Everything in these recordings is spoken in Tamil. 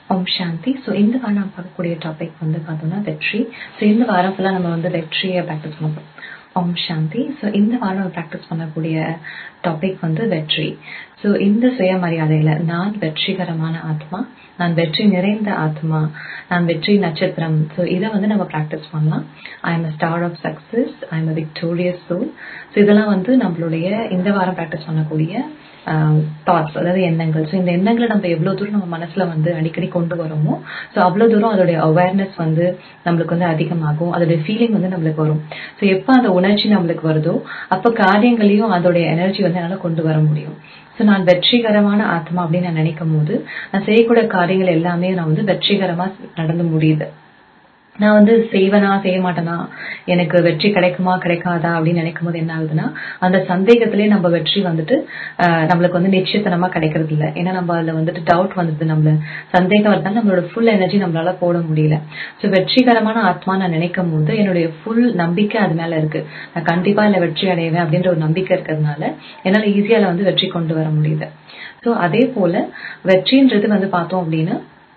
ஓம் சாந்தி ஸோ இந்த வாரம் நம்ம பார்க்கக்கூடிய டாபிக் வந்து பார்த்தோம்னா வெற்றி ஸோ இந்த வாரம் ஃபுல்லாக நம்ம வந்து வெற்றியை ப்ராக்டிஸ் பண்ண போகிறோம் ஓம் சாந்தி ஸோ இந்த வாரம் நம்ம ப்ராக்டிஸ் பண்ணக்கூடிய டாபிக் வந்து வெற்றி ஸோ இந்த சுயமரியாதையில் நான் வெற்றிகரமான ஆத்மா நான் வெற்றி நிறைந்த ஆத்மா நான் வெற்றி நட்சத்திரம் ஸோ இதை வந்து நம்ம ப்ராக்டிஸ் பண்ணலாம் I am a star of success I am a victorious soul so இதெல்லாம் வந்து நம்மளுடைய இந்த வாரம் ப்ராக்டிஸ் பண்ணக்கூடிய தாட்ஸ் அதாவது எண்ணங்கள் ஸோ இந்த எண்ணங்களை நம்ம எவ்வளோ தூரம் நம்ம மனசுல வந்து அடிக்கடி கொண்டு வரோமோ ஸோ அவ்வளோ தூரம் அதோடைய அவேர்னஸ் வந்து நம்மளுக்கு வந்து அதிகமாகும் அதோடைய ஃபீலிங் வந்து நம்மளுக்கு வரும் ஸோ எப்போ அந்த உணர்ச்சி நம்மளுக்கு வருதோ அப்போ காரியங்களையும் அதோடைய எனர்ஜி வந்து என்னால் கொண்டு வர முடியும் ஸோ நான் வெற்றிகரமான ஆத்மா அப்படின்னு நான் நினைக்கும் போது நான் செய்யக்கூடிய காரியங்கள் எல்லாமே நான் வந்து வெற்றிகரமாக நடந்து முடியுது நான் வந்து செய்வேனா செய்ய மாட்டேனா எனக்கு வெற்றி கிடைக்குமா கிடைக்காதா அப்படின்னு நினைக்கும் போது என்ன ஆகுதுன்னா அந்த சந்தேகத்திலே நம்ம வெற்றி வந்துட்டு நம்மளுக்கு வந்து நிச்சயத்தனமா கிடைக்கிறது இல்லை ஏன்னா நம்ம அதில் வந்துட்டு டவுட் வந்துடுது நம்மள சந்தேகம் வரதால நம்மளோட ஃபுல் எனர்ஜி நம்மளால போட முடியல ஸோ வெற்றிகரமான ஆத்மா நான் நினைக்கும் போது என்னுடைய ஃபுல் நம்பிக்கை அது மேல இருக்கு நான் கண்டிப்பா இல்லை வெற்றி அடைவேன் அப்படின்ற ஒரு நம்பிக்கை இருக்கிறதுனால என்னால் ஈஸியால வந்து வெற்றி கொண்டு வர முடியுது ஸோ அதே போல வெற்றின்றது வந்து பார்த்தோம் அப்படின்னா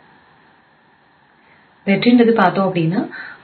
வெற்றின்றது பார்த்தோம் அப்படின்னா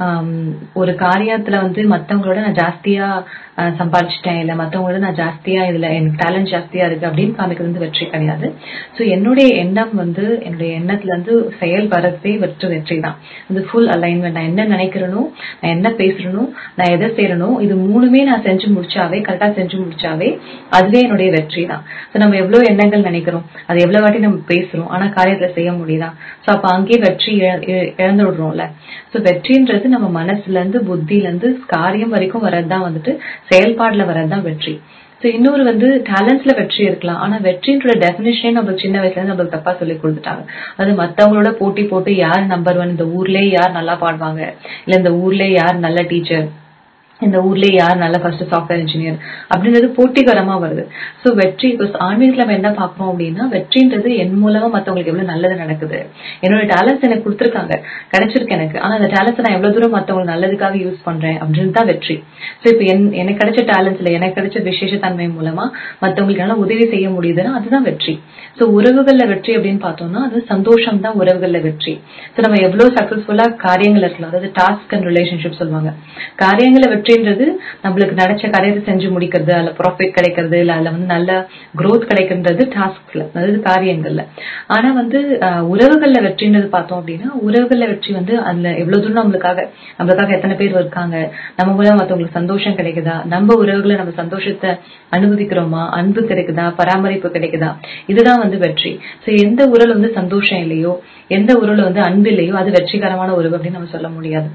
ஒரு காரியத்துல வந்து மத்தவங்களோட நான் ஜாஸ்தியா சம்பாதிச்சிட்டேன் இல்ல மத்தவங்களோட நான் ஜாஸ்தியா இதுல எனக்கு டேலண்ட் ஜாஸ்தியா இருக்கு அப்படின்னு காமிக்கிறது வந்து வெற்றி கிடையாது ஸோ என்னுடைய எண்ணம் வந்து என்னுடைய எண்ணத்துல இருந்து செயல் வரதே வெற்றி வெற்றி தான் இந்த ஃபுல் அலைன்மெண்ட் நான் என்ன நினைக்கிறேனோ நான் என்ன பேசுறேனோ நான் எதை செய்யறனோ இது மூணுமே நான் செஞ்சு முடிச்சாவே கரெக்டா செஞ்சு முடிச்சாவே அதுவே என்னுடைய வெற்றி தான் ஸோ நம்ம எவ்வளவு எண்ணங்கள் நினைக்கிறோம் அது எவ்வளவு வாட்டி நம்ம பேசுறோம் ஆனா காரியத்துல செய்ய முடியுதா ஸோ அப்ப அங்கேயே வெற்றி இழந்து விடுறோம்ல ஸோ வெற்றின்றது நம்ம மனசுல இருந்து புத்தில இருந்து காரியம் வரைக்கும் வர்றதுதான் வந்துட்டு செயல்பாடுல வர்றதுதான் வெற்றி ஸோ இன்னொரு வந்து டேலண்ட்ஸ்ல வெற்றி இருக்கலாம் ஆனா வெற்றின்ற டெபினிஷனே நம்மளுக்கு சின்ன வயசுல இருந்து நம்மளுக்கு தப்பா சொல்லி கொடுத்துட்டாங்க அது மத்தவங்களோட போட்டி போட்டு யார் நம்பர் ஒன் இந்த ஊர்லயே யார் நல்லா பாடுவாங்க இல்ல இந்த ஊர்லயே யார் நல்ல டீச்சர் இந்த ஊர்லயே யார் நல்ல ஃபர்ஸ்ட் சாஃப்ட்வேர் இன்ஜினியர் அப்படின்றது போட்டிகரமா வருது ஸோ வெற்றி இப்போ ஆன்மீகத்துல நம்ம என்ன பார்க்கறோம் அப்படின்னா வெற்றின்றது என் மூலமா மத்தவங்களுக்கு எவ்வளவு நல்லது நடக்குது என்னோட டேலண்ட்ஸ் எனக்கு கொடுத்துருக்காங்க கிடைச்சிருக்கு எனக்கு ஆனா அந்த டேலண்ட்ஸ் நான் எவ்வளவு தூரம் மத்தவங்களுக்கு நல்லதுக்காக யூஸ் பண்றேன் அப்படின்னு தான் வெற்றி ஸோ இப்போ என் எனக்கு கிடைச்ச டேலண்ட்ஸ்ல எனக்கு கிடைச்ச விசேஷத்தன்மை மூலமா மத்தவங்களுக்கு என்னால உதவி செய்ய முடியுதுன்னா அதுதான் வெற்றி ஸோ உறவுகள்ல வெற்றி அப்படின்னு பார்த்தோம்னா அது சந்தோஷம் தான் உறவுகள்ல வெற்றி ஸோ நம்ம எவ்வளவு சக்சஸ்ஃபுல்லா காரியங்கள் இருக்கலாம் அதாவது டாஸ்க் அண்ட் ரிலேஷன்ஷிப் சொல்லுவாங்க காரியங்களை வெற்றி வெற்றின்றது நம்மளுக்கு நினைச்ச காரியத்தை செஞ்சு முடிக்கிறது அதுல ப்ராஃபிட் கிடைக்கிறது இல்ல அதுல வந்து நல்ல குரோத் கிடைக்கின்றது டாஸ்க்ல அதாவது காரியங்கள்ல ஆனா வந்து உறவுகள்ல வெற்றின்றது பார்த்தோம் அப்படின்னா உறவுகள்ல வெற்றி வந்து அதுல எவ்வளவு தூரம் நம்மளுக்காக நம்மளுக்காக எத்தனை பேர் இருக்காங்க நம்ம மூலம் மத்தவங்களுக்கு சந்தோஷம் கிடைக்குதா நம்ம உறவுகளை நம்ம சந்தோஷத்தை அனுபவிக்கிறோமா அன்பு கிடைக்குதா பராமரிப்பு கிடைக்குதா இதுதான் வந்து வெற்றி சோ எந்த உறவுல வந்து சந்தோஷம் இல்லையோ எந்த உறவுல வந்து அன்பு இல்லையோ அது வெற்றிகரமான உறவு அப்படின்னு நம்ம சொல்ல முடியாது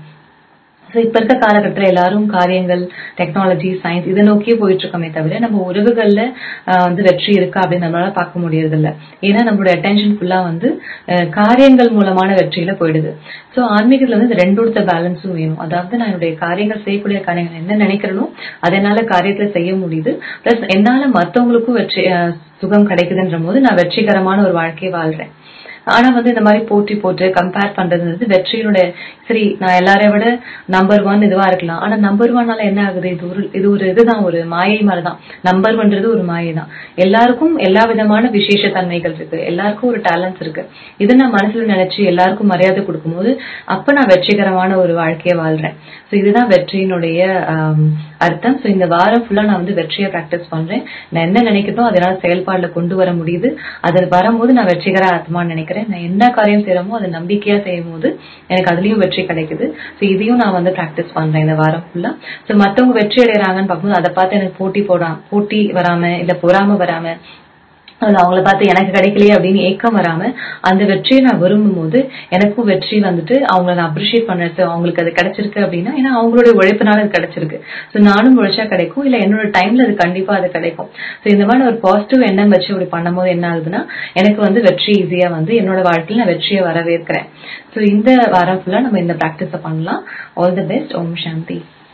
ஸோ இப்ப இருக்க காலகட்டத்தில் எல்லாரும் காரியங்கள் டெக்னாலஜி சயின்ஸ் இதை நோக்கியே போயிட்டு இருக்கோமே தவிர நம்ம உறவுகள்ல வந்து வெற்றி இருக்கா அப்படின்னு நம்மளால பார்க்க முடியறது இல்லை ஏன்னா நம்மளோட அட்டென்ஷன் ஃபுல்லா வந்து காரியங்கள் மூலமான வெற்றியில போயிடுது ஸோ ஆன்மீகத்துல வந்து ரெண்டோட பேலன்ஸும் வேணும் அதாவது நான் என்னுடைய காரியங்கள் செய்யக்கூடிய காரியங்கள் என்ன நினைக்கிறனோ அதனால காரியத்துல செய்ய முடியுது பிளஸ் என்னால மத்தவங்களுக்கும் வெற்றி சுகம் கிடைக்குதுன்ற போது நான் வெற்றிகரமான ஒரு வாழ்க்கையை வாழ்றேன் ஆனா வந்து இந்த மாதிரி போட்டி போட்டு கம்பேர் பண்றது வெற்றியினுடைய சரி நான் எல்லாரையும் விட நம்பர் ஒன் இதுவா இருக்கலாம் ஆனா நம்பர் ஒன்னால என்ன ஆகுது இது ஒரு இது ஒரு இதுதான் ஒரு மாயை மாதிரிதான் நம்பர் ஒன்றது ஒரு மாயை தான் எல்லாருக்கும் எல்லா விதமான விசேஷ தன்மைகள் இருக்கு எல்லாருக்கும் ஒரு டேலண்ட்ஸ் இருக்கு இதை நான் மனசுல நினைச்சு எல்லாருக்கும் மரியாதை கொடுக்கும்போது அப்ப நான் வெற்றிகரமான ஒரு வாழ்க்கையை வாழ்றேன் சோ இதுதான் வெற்றியினுடைய அர்த்தம் சோ இந்த வாரம் ஃபுல்லா நான் வந்து வெற்றியை பிராக்டிஸ் பண்றேன் நான் என்ன நினைக்கிறதோ அதனால செயல்பாடுல கொண்டு வர முடியுது அது வரும்போது நான் வெற்றிகர ஆத்மான்னு நினைக்கிறேன் நான் என்ன காரியம் செய்யறோமோ அதை நம்பிக்கையா செய்யும் போது எனக்கு அதுலயும் வெற்றி கிடைக்குது ஸோ இதையும் நான் வந்து ப்ராக்டிஸ் பண்றேன் இந்த வாரம் ஃபுல்லா ஸோ மத்தவங்க வெற்றி அடைறாங்கன்னு பார்க்கும்போது அதை பார்த்து எனக்கு போட்டி போடாம போட்டி வராம இல்ல பொறாம வராம அது அவங்கள பார்த்து எனக்கு கிடைக்கலையே அப்படின்னு ஏக்கம் வராம அந்த வெற்றியை நான் விரும்பும் போது எனக்கும் வெற்றி வந்துட்டு அவங்கள நான் அப்ரிஷியேட் பண்ணது அவங்களுக்கு அது கிடைச்சிருக்கு அப்படின்னா ஏன்னா அவங்களுடைய உழைப்பினால அது கிடைச்சிருக்கு ஸோ நானும் உழைச்சா கிடைக்கும் இல்ல என்னோட டைம்ல அது கண்டிப்பா அது கிடைக்கும் ஸோ இந்த மாதிரி ஒரு பாசிட்டிவ் எண்ணம் வச்சு அப்படி பண்ணும்போது என்ன ஆகுதுன்னா எனக்கு வந்து வெற்றி ஈஸியா வந்து என்னோட வாழ்க்கையில நான் வெற்றியை வரவேற்கிறேன் ஸோ இந்த வாரம் ஃபுல்லா நம்ம இந்த ப்ராக்டிஸை பண்ணலாம் all the best Om Shanti